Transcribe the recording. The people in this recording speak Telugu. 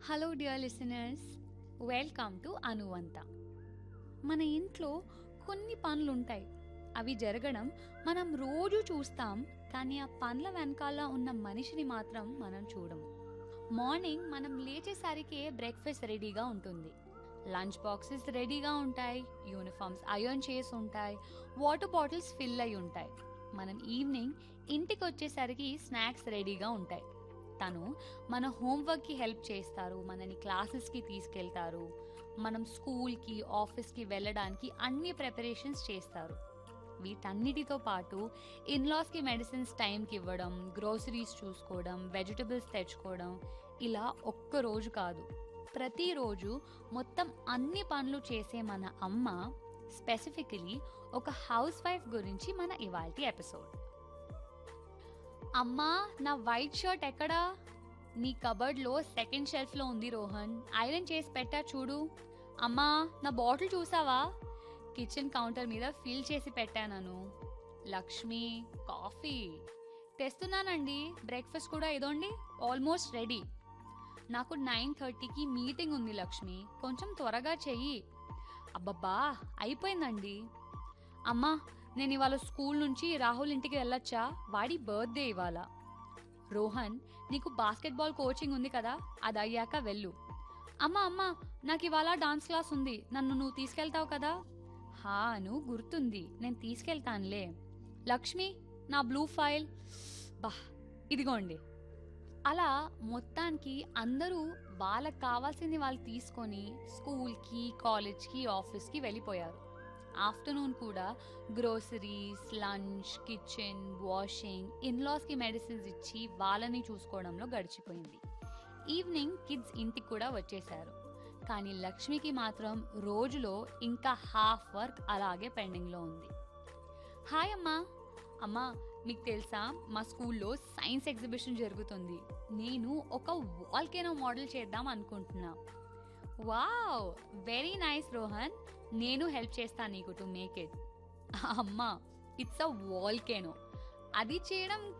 hello dear listeners welcome to అనువంత మన ఇంట్లో కొన్ని పనులు ఉంటాయి అవి జరగడం మనం రోజు చూస్తాం కానీ ఆ పనుల వెనకాల ఉన్న మనిషిని మాత్రం మనం చూడము మార్నింగ్ మనం లేచేసరికే బ్రేక్ఫాస్ట్ రెడీగా ఉంటుంది లంచ్ బాక్సెస్ రెడీగా ఉంటాయి యూనిఫామ్స్ అయర్న్ చేసి ఉంటాయి వాటర్ బాటిల్స్ ఫిల్ అయి ఉంటాయి మనం ఈవినింగ్ ఇంటికి వచ్చేసరికి స్నాక్స్ రెడీగా ఉంటాయి తను మన హోంవర్క్కి హెల్ప్ చేస్తారు మనని క్లాసెస్కి తీసుకెళ్తారు మనం స్కూల్కి ఆఫీస్కి వెళ్ళడానికి అన్ని ప్రిపరేషన్స్ చేస్తారు వీటన్నిటితో పాటు ఇన్లాస్కి మెడిసిన్స్ టైంకి ఇవ్వడం గ్రోసరీస్ చూసుకోవడం వెజిటబుల్స్ తెచ్చుకోవడం ఇలా ఒక్క రోజు కాదు ప్రతిరోజు మొత్తం అన్ని పనులు చేసే మన అమ్మ స్పెసిఫికలీ ఒక హౌస్ వైఫ్ గురించి మన ఇవాల్టి ఎపిసోడ్ అమ్మా నా వైట్ షర్ట్ ఎక్కడా నీ కబర్డ్లో సెకండ్ షెల్ఫ్లో ఉంది రోహన్ ఐరన్ చేసి పెట్టా చూడు అమ్మా నా బాటిల్ చూసావా కిచెన్ కౌంటర్ మీద ఫిల్ చేసి పెట్టాను లక్ష్మి కాఫీ తెస్తున్నానండి బ్రేక్ఫాస్ట్ కూడా ఇదోండి ఆల్మోస్ట్ రెడీ నాకు నైన్ థర్టీకి మీటింగ్ ఉంది లక్ష్మి కొంచెం త్వరగా చెయ్యి అబ్బబ్బా అయిపోయిందండి అమ్మా నేను ఇవాళ స్కూల్ నుంచి రాహుల్ ఇంటికి వెళ్ళొచ్చా వాడి బర్త్డే ఇవాళ రోహన్ నీకు బాస్కెట్బాల్ కోచింగ్ ఉంది కదా అది అయ్యాక వెళ్ళు అమ్మా అమ్మా నాకు ఇవాళ డాన్స్ క్లాస్ ఉంది నన్ను నువ్వు తీసుకెళ్తావు కదా హా నువ్వు గుర్తుంది నేను తీసుకెళ్తానులే లక్ష్మి నా బ్లూ ఫైల్ బా ఇదిగోండి అలా మొత్తానికి అందరూ వాళ్ళకి కావాల్సింది వాళ్ళు తీసుకొని స్కూల్కి కాలేజ్కి ఆఫీస్కి వెళ్ళిపోయారు ఆఫ్టర్నూన్ కూడా గ్రోసరీస్ లంచ్ కిచెన్ వాషింగ్ ఇన్లాస్కి మెడిసిన్స్ ఇచ్చి వాళ్ళని చూసుకోవడంలో గడిచిపోయింది ఈవినింగ్ కిడ్స్ ఇంటికి కూడా వచ్చేశారు కానీ లక్ష్మికి మాత్రం రోజులో ఇంకా హాఫ్ వర్క్ అలాగే పెండింగ్లో ఉంది హాయ్ అమ్మా అమ్మా మీకు తెలుసా మా స్కూల్లో సైన్స్ ఎగ్జిబిషన్ జరుగుతుంది నేను ఒక వాల్కెనో మోడల్ చేద్దాం అనుకుంటున్నా వావ్ వెరీ నైస్ రోహన్ నేను హెల్ప్ చేస్తాను నీకు టు మేక్ ఇట్ అమ్మా ఇట్స్ అ వాల్కెనో అది చేయడం